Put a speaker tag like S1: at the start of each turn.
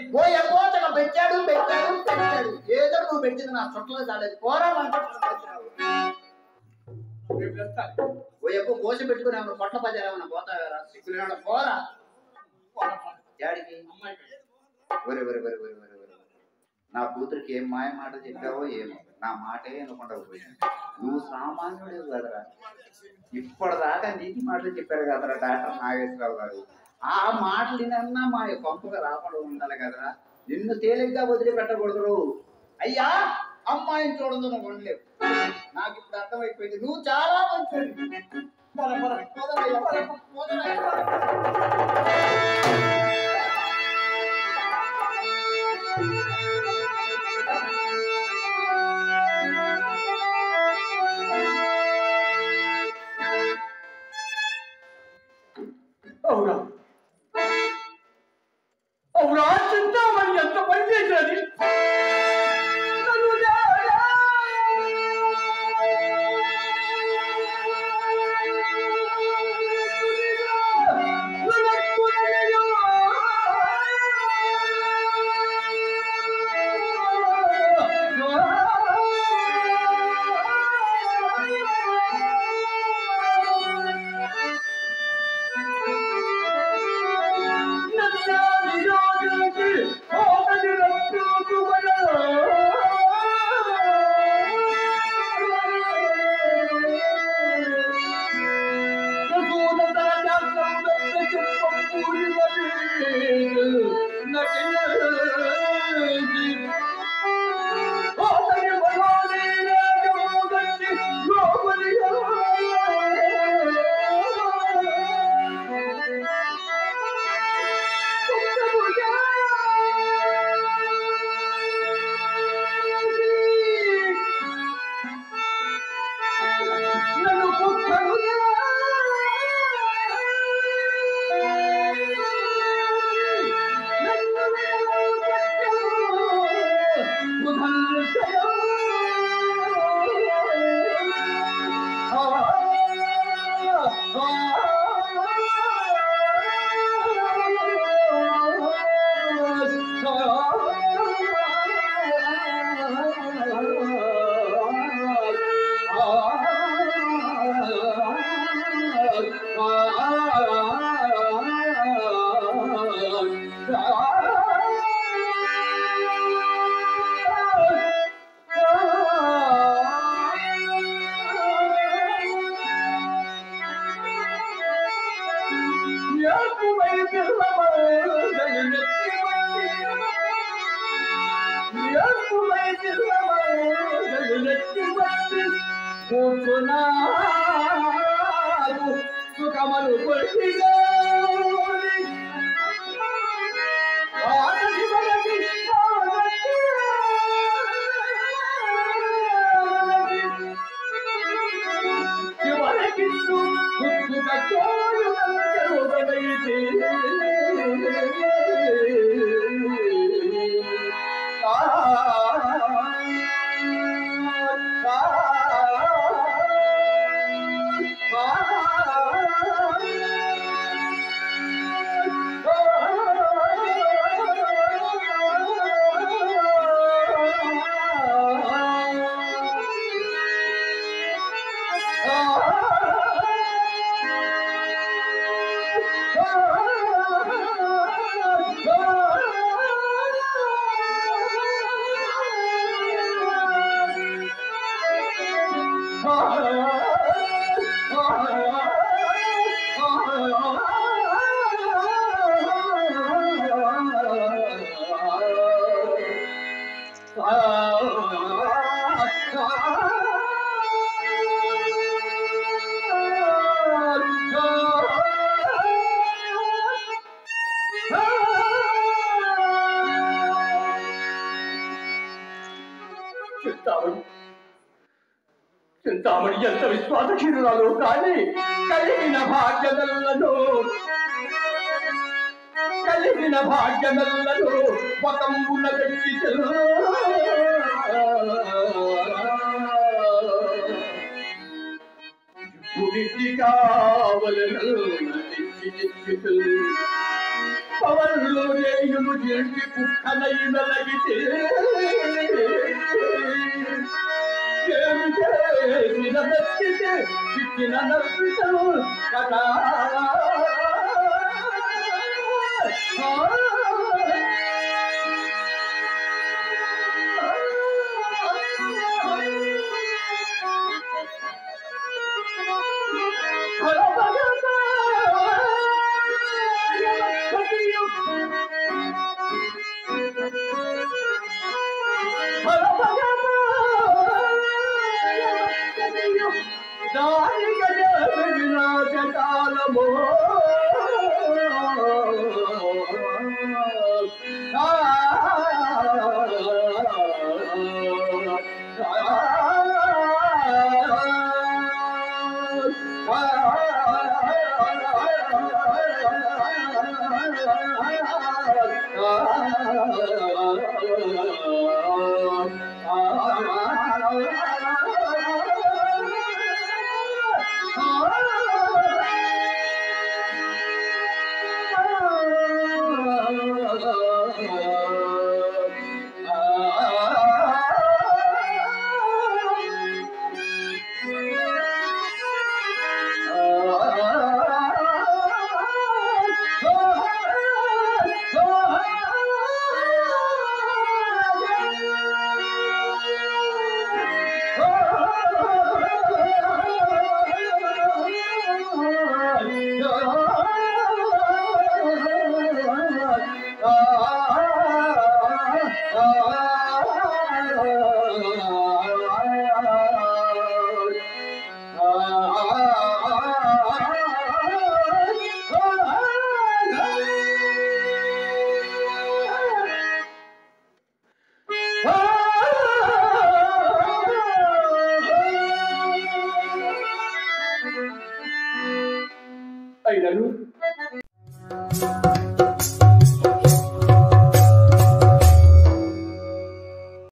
S1: ఓ ఎగ్గోతగా పెట్టాడు పెట్టాడు పెట్టాడు ఏదో నువ్వు పెట్టింది నా చుట్టలో చాలేదు పోరా మంట
S2: రేపు వెళ్తా.
S1: ఓ ఎప్పు కోసి పెట్టుకుని ఏమన్నా పొట్ల పది ఏమన్నా పోతావారా సిగ్గులేమన్నా పోరా యాడికి
S2: అమ్మాయికి.
S1: ఒరే ఒరే ఒరే ఒరే ఒరే ఒరే నా కూతురికి ఏం మాయ మాట చెప్పావో ఏమో నా మాటే అనుకుంటా పోయింది నువ్వు సామాన్యుడే కదరా ఇప్పటిదాకా నీతి మాటలు చెప్పారు కదరా డాక్టర్ నాగేశ్వరరావు గారు ఆ మాటలు వినన్నా మా కొంపగా రాకుండా ఉండాలి కదరా నిన్ను తేలిగ్గా వదిలిపెట్టకూడదు అయ్యా అమ్మాయిని చూడదు నువ్వు ఉండలేవు నాకు ఇప్పుడు అర్థమైపోయింది నువ్వు చాలా మంచి
S2: పద, పద. అవునా అవునా చింతామణి ఎంత పని చేసినది నన్ను దేవుడా! నన్ను కుక్కలుగా సుఖమను కొట్టిగా ఆటది మనకి చివరికిందు ఉప్పుక తోడు కరువైతే చింతామణి చింతామణి ఎంత విశ్వాసహీనురాలు కానీ కలిగిన భాగ్యదల్లను కలిగిన భాగ్యదల్లను పకంబున పెట్టి గుడికి కావలను పవర్లు చేయును చేసి కుక్కనైన లగితే ఏమి చేసిన దక్కితే చిక్కిన నవ్వితను కదా అయినను